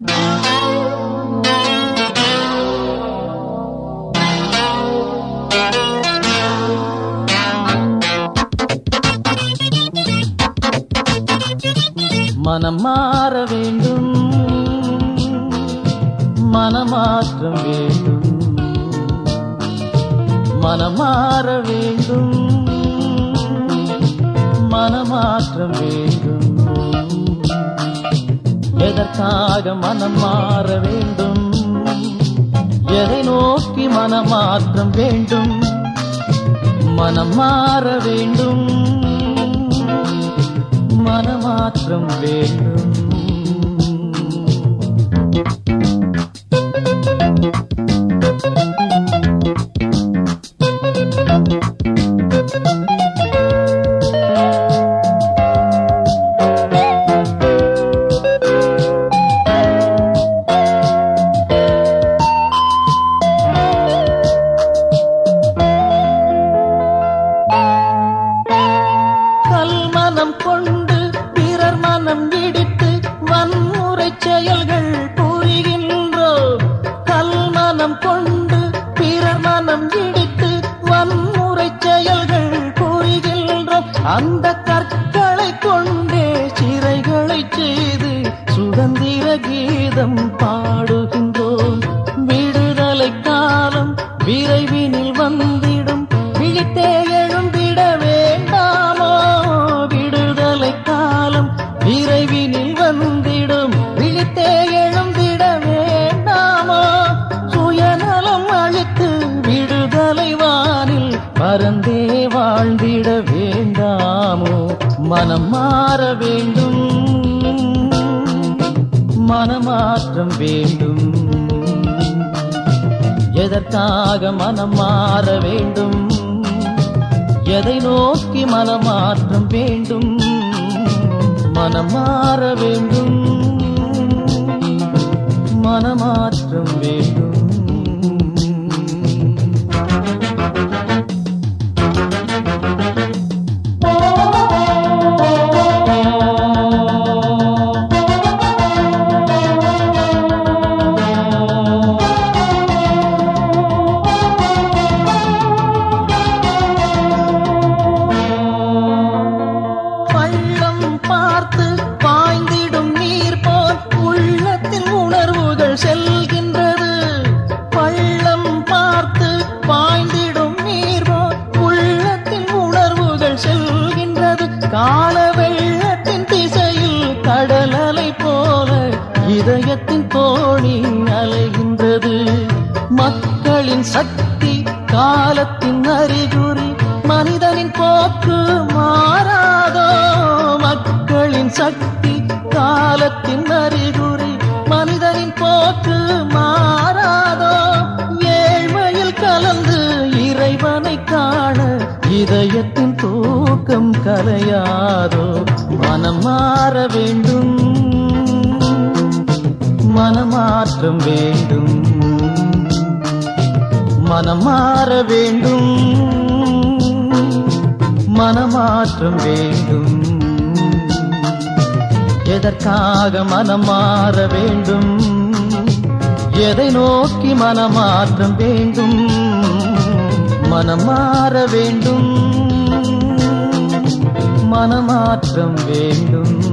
மனம் மாற வேண்டும் மனமாற்றம் வேண்டும் மனம் மாற வேண்டும் மனமாற்றம் வேண்டும் எதற்காக மனம் மாற வேண்டும் எதை நோக்கி மனமாற்றம் வேண்டும் மனம் மாற வேண்டும் மனமாற்றம் வேண்டும் கல்மனம் கொண்டு பிறர் மனம் இடித்து வன்முறை செயல்கள் புரிகின்றோம் கல்மனம் கொண்டு பிறர் மனம் இடித்து வன்முறை செயல்கள் புரிகின்றோம் அந்த கற்களை கொண்டே சிறைகளை செய்து சுதந்திர கீதம் பாடுகின்றோம் விடுதலை காலம் விரைவினில் வந்திடும் விழித்தே எழுந்திட வேண்டாமோ விடுதலை காலம் விரைவினில் வந்திடும் விழித்தே எழுந்திட வேண்டாமோ சுயநலம் அழித்து விடுதலை வானில் பறந்தே வாழ்ந்திட வேண்டாமோ மனம் மாற வேண்டும் மனமாற்றம் வேண்டும் எதற்காக மனம் மாற வேண்டும் எதை நோக்கி மனமாற்றம் வேண்டும் மனம் மாற வேண்டும் மனமாற்றம் வேண்டும் பள்ளம் பார்த்து பாய்ந்திடும் நீர் போல் உள்ளத்தில் உணர்வுகள் செல்கின்றது பள்ளம் பார்த்து பாய்ந்திடும் நீர் போல் உள்ளத்தில் உணர்வுகள் செல்கின்றது கால வெள்ளத்தின் திசையில் கடல் அலை போல இதயத்தின் தோணி அலைகின்றது மக்களின் சக்தி காலத்தின் அறிகுறி மனிதனின் போக்கு மாறாதோ மக்களின் சக்தி காலத்தின் அறிகுறி மனிதனின் போக்கு மாறாதோ ஏழ்மையில் கலந்து இறைவனை காண இதயத்தின் தூக்கம் கலையாதோ மனம் மாற வேண்டும் மனமாற்றம் வேண்டும் மனம் மாற வேண்டும் மனமாற்றம் வேண்டும் எதற்காக மனம் மாற வேண்டும் எதை நோக்கி மனமாற்றம் வேண்டும் மனம் மாற வேண்டும் மனமாற்றம் வேண்டும்